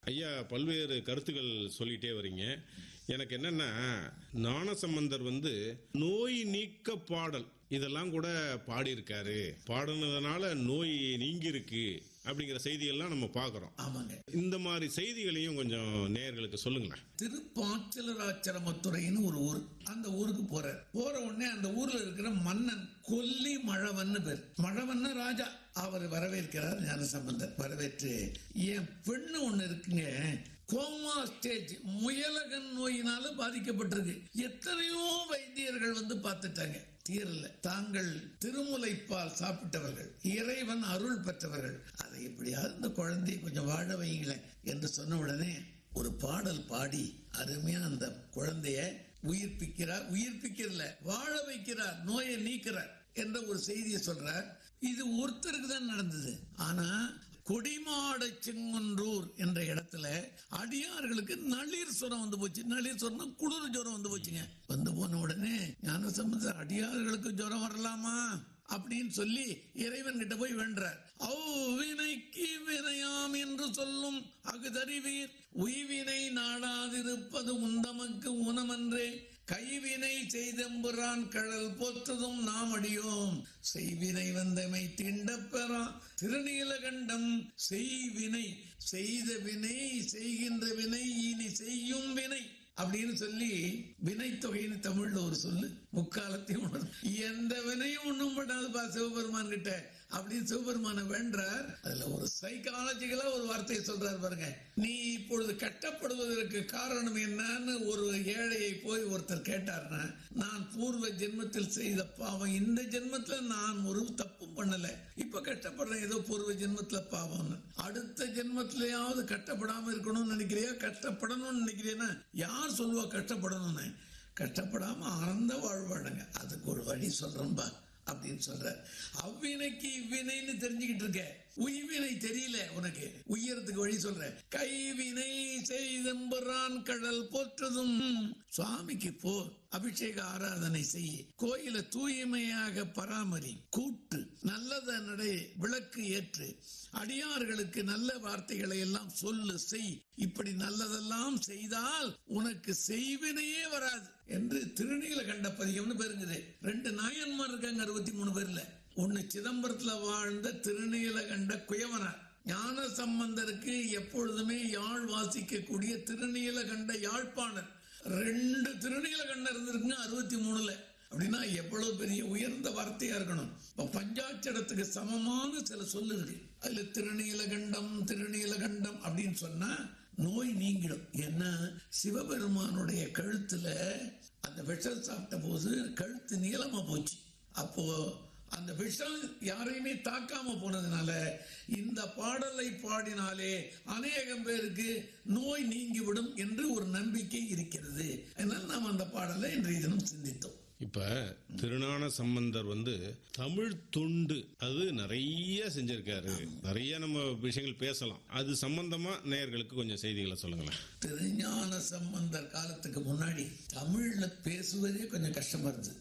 ஐயா பல்வேறு கருத்துக்கள் சொல்லிட்டே வரீங்க எனக்கு என்னன்னா ஞானசம்பந்தர் வந்து நோய் நீக்க பாடல் இதெல்லாம் கூட பாடியிருக்காரு பாடினதுனால நோய் நீங்கி இருக்கு அப்படிங்கிற செய்திகள்லாம் நம்ம பார்க்குறோம் ஆமாங்க இந்த மாதிரி செய்திகளையும் கொஞ்சம் நேயர்களுக்கு சொல்லுங்களேன் திருப்பாச்சலராச்சரமத்துறைன்னு ஒரு ஊர் அந்த ஊருக்கு போறார் போற உடனே அந்த ஊர்ல இருக்கிற மன்னன் கொல்லி மழவன்னு பேர் மழவன்னு ராஜா அவர் வரவேற்கிறார் ஞானசம்பந்தர் வரவேற்று என் பெண்ணு ஒண்ணு இருக்குங்க கோமா ஸ்டேஜ் முயலகன் நோயினால பாதிக்கப்பட்டிருக்கு எத்தனையோ வைத்தியர்கள் வந்து பார்த்துட்டாங்க தீரல தாங்கள் திருமுலைப்பால் சாப்பிட்டவர்கள் இறைவன் அருள் பெற்றவர்கள் அதை எப்படியாவது இந்த குழந்தையை கொஞ்சம் வாழ வைங்களேன் என்று சொன்ன உடனே ஒரு பாடல் பாடி அருமையா அந்த குழந்தைய உயிர்ப்பிக்கிறார் உயிர்ப்பிக்கிறல வாழ வைக்கிறார் நோயை நீக்கிறார் என்ற ஒரு செய்தியை சொல்றார் இது ஒருத்தருக்கு தான் நடந்தது ஆனா கொடிமாட செங்குன்றூர் என்ற இடத்துல அடியார்களுக்கு நளிர் சுரம் வந்து போச்சு நளிர் சுரம்னா குளிர் ஜுரம் வந்து போச்சுங்க வந்து போன உடனே ஞான சம்பந்த அடியார்களுக்கு ஜுரம் வரலாமா அப்படின்னு சொல்லி இறைவன் கிட்ட போய் வென்றார் ஓ வினைக்கு வினையாம் என்று சொல்லும் அகுதறிவீர் உய்வினை நாடாதிருப்பது உந்தமக்கு ஊனமன்றே கைவினை செய்தெம்புறான் கடல் போற்றதும் நாம் அடியோம் செய்வினை வந்தமை திண்டப் பெறா திருநீலகண்டம் செய்வினை செய்த வினை செய்கின்ற வினை இனி செய்யும் வினை அப்படின்னு சொல்லி வினை தொகைன்னு தமிழ்ல ஒரு சொல்லு முக்காலத்தையும் உணரும் எந்த வினையும் ஒண்ணும் பண்ணாதுப்பா சிவபெருமான் கிட்ட அப்படின்னு சிவபெருமான வென்றார் அதுல ஒரு சைக்காலஜிக்கலா ஒரு வார்த்தையை சொல்றாரு பாருங்க நீ இப்பொழுது கட்டப்படுவதற்கு காரணம் என்னன்னு ஒரு ஏழையை போய் ஒருத்தர் கேட்டார்னா நான் பூர்வ ஜென்மத்தில் செய்த பாவம் இந்த ஜென்மத்துல நான் ஒரு தப்பும் பண்ணல இப்ப கட்டப்படுறேன் ஏதோ பூர்வ ஜென்மத்துல பாவம்னு அடுத்த ஜென்மத்திலேயாவது கட்டப்படாம இருக்கணும்னு நினைக்கிறியா கஷ்டப்படணும்னு நினைக்கிறியா யார் சொல்லுவா கஷ்டப்படணும்னு கஷ்டப்படாம ஆனந்த வாழ்வாடுங்க அதுக்கு ஒரு வழி சொல்றேன்பா அப்படின்னு சொல்ற அவ்வினைக்கு இவ்வினைன்னு தெரிஞ்சுக்கிட்டு இருக்க உய்வினை தெரியல உனக்கு உயரத்துக்கு வழி சொல்ற கைவினை செய்தம்புறான் கடல் போற்றதும் சுவாமிக்கு போ அபிஷேக ஆராதனை செய் கோயில தூய்மையாக பராமரி கூட்டு நல்லத நடை விளக்கு ஏற்று அடியார்களுக்கு நல்ல வார்த்தைகளை எல்லாம் சொல்லு செய் இப்படி நல்லதெல்லாம் செய்தால் உனக்கு செய்வினையே வராது என்று திருநீலகண்ட பதிகம்னு பேருங்குது ரெண்டு நாயன்மார் இருக்காங்க அறுபத்தி மூணு பேர்ல ஒன்னு சிதம்பரத்துல வாழ்ந்த திருநீலகண்ட குயவனார் ஞான சம்பந்தருக்கு எப்பொழுதுமே யாழ் வாசிக்கக்கூடிய திருநீலகண்ட யாழ்ப்பாணர் ரெண்டு திருநீலகண்டம் இருந்திருக்குங்க அறுபத்தி மூணுல அப்படின்னா எவ்வளவு பெரிய உயர்ந்த வார்த்தையா இருக்கணும் இப்ப பஞ்சாட்சரத்துக்கு சமமான சில சொல்லு இருக்கு அதுல திருநீலகண்டம் திருநீலகண்டம் அப்படின்னு சொன்னா நோய் நீங்கிடும் ஏன்னா சிவபெருமானுடைய கழுத்துல அந்த விஷம் சாப்பிட்ட போது கழுத்து நீளமா போச்சு அப்போ அந்த விஷம் யாரையுமே தாக்காம போனதுனால இந்த பாடலை பாடினாலே அநேகம் பேருக்கு நோய் நீங்கிவிடும் என்று ஒரு நம்பிக்கை இருக்கிறது அதனால் நாம் அந்த பாடலை இன்றைய தினம் சிந்தித்தோம் இப்ப திருஞான சம்பந்தர் வந்து தமிழ் தொண்டு அது நிறைய செஞ்சிருக்காரு நிறைய நம்ம விஷயங்கள் பேசலாம் அது சம்பந்தமா நேயர்களுக்கு கொஞ்சம் செய்திகளை சொல்லுங்களேன் திருஞான சம்பந்தர் காலத்துக்கு முன்னாடி தமிழ்ல பேசுவதே கொஞ்சம் கஷ்டமா இருந்தது